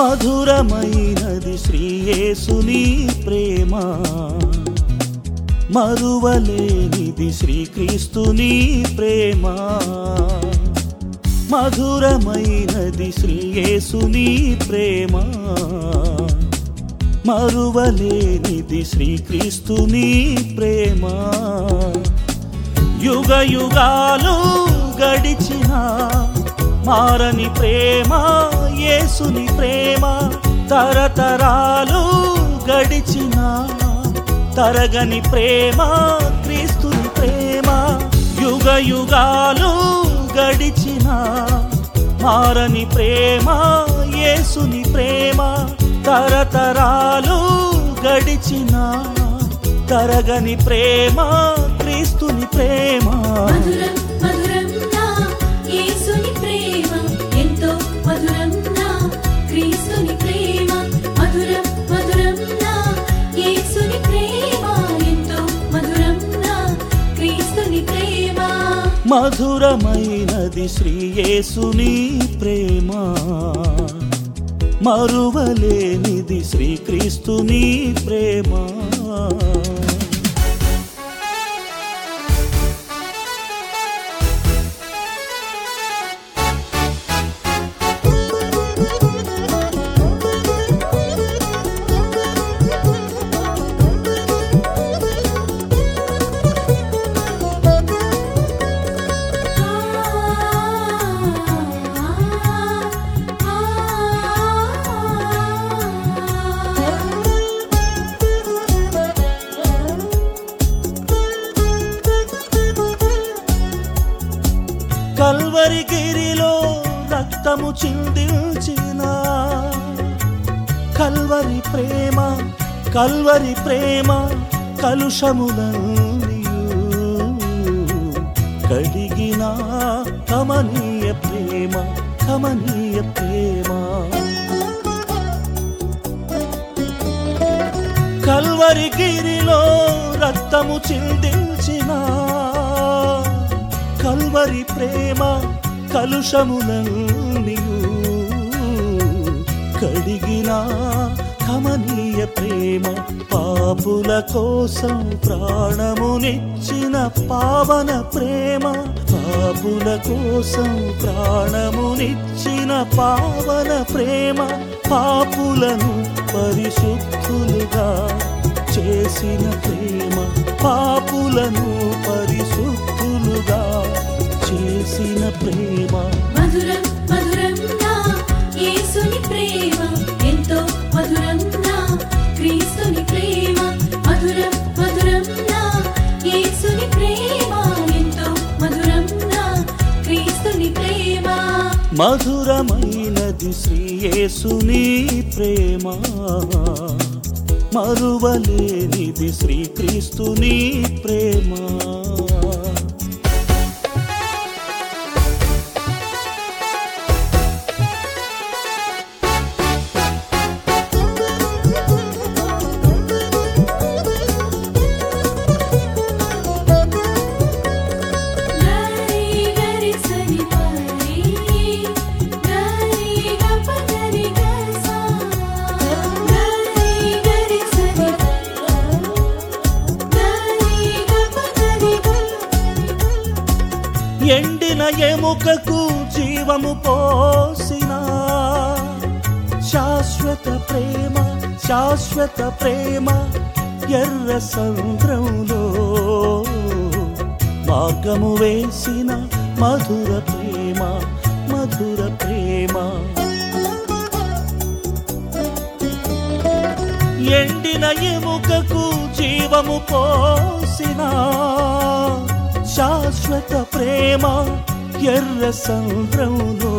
మధురమైనది శ్రీయేసుని ప్రేమ మరువలేనిది శ్రీక్రీస్తుని ప్రేమ మధురమైనది శ్రీయేసుని ప్రేమ మరువలేనిది శ్రీక్రీస్తుని ప్రేమ యుగ యుగాలు గడిచిన మారని ప్రేమ యేసుని ప్రేమ తరతరాలు గడిచిన తరగని ప్రేమ క్రీస్తుని ప్రేమ యుగ యుగాలు గడిచిన మారని ప్రేమ యేసుని ప్రేమ తరతరాలు గడిచిన తరగని ప్రేమ క్రీస్తుని ప్రేమ మధురం మధురం నా యేసుని ప్రేమ ఎంతో మధురం నా క్రీస్తుని ప్రేమ మధురం మధురం నా యేసుని ప్రేమ ఎంతో మధురం నా క్రీస్తుని ప్రేమ మధురమైనది శ్రీయేసుని ప్రేమ మరువలేనిది శ్రీక్రీస్తుని ప్రేమ కల్వరి గిరిలో రక్తము చిందించిన కల్వరి ప్రేమ కల్వరి ప్రేమ కలుషములన్నీయు కడిగిన కమనీయ ప్రేమ కమనీయ ప్రేమ కల్వరి గిరిలో రక్తము చిందించిన కల్వరి ప్రేమ కలుషములన్నీయు కడిగిన కమనీయ ప్రేమ పాపుల కోసం ప్రాణమునిచ్చిన పావన ప్రేమ పాపుల కోసం ప్రాణమునిచ్చిన పావన ప్రేమ పాపులను పరిశుద్ధులుగా చేసిన ప్రేమ పాపులను పరిశుద్ధులుగా చేసిన ప్రేమ మధురం మధురం నా యేసుని ప్రేమ ఎంతో మధురం నా క్రీస్తుని ప్రేమ మధురం మధురం నా యేసుని ప్రేమ ఎంతో మధురం నా క్రీస్తుని ప్రేమ మధురమైనది శ్రీయేసుని ప్రేమ మరువలేనిది శ్రీక్రీస్తుని ప్రేమ గరి గరి సని పరి గరి గపగరి గసా గరి గరి సని గరి గపగరి ఎండిన ఎముకకు జీవము పోసిన శాశ్వత ప్రేమ శాశ్వత ప్రేమ ఎర్ర సముద్రంలో మార్గము వేసిన మధుర ప్రేమ మధుర ప్రేమ ఎండిన ఎముకకు జీవము పోసిన శాశ్వత ప్రేమ ఎర్ర సముద్రంలో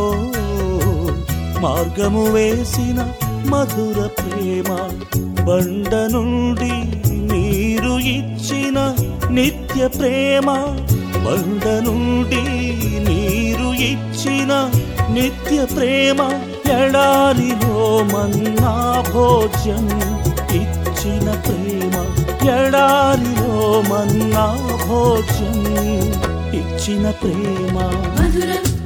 మార్గము వేసిన మధుర ప్రేమ బండ నుండి నీరు ఇచ్చిన నిత్య ప్రేమ బండ నుండి నీరు ఇచ్చిన నిత్య ప్రేమ ఎడారిలో మన్నా భోజ్యం ఇచ్చిన ప్రేమ ఎడారిలో మన్నా భోజ్యం ఇచ్చిన ప్రేమ మధురం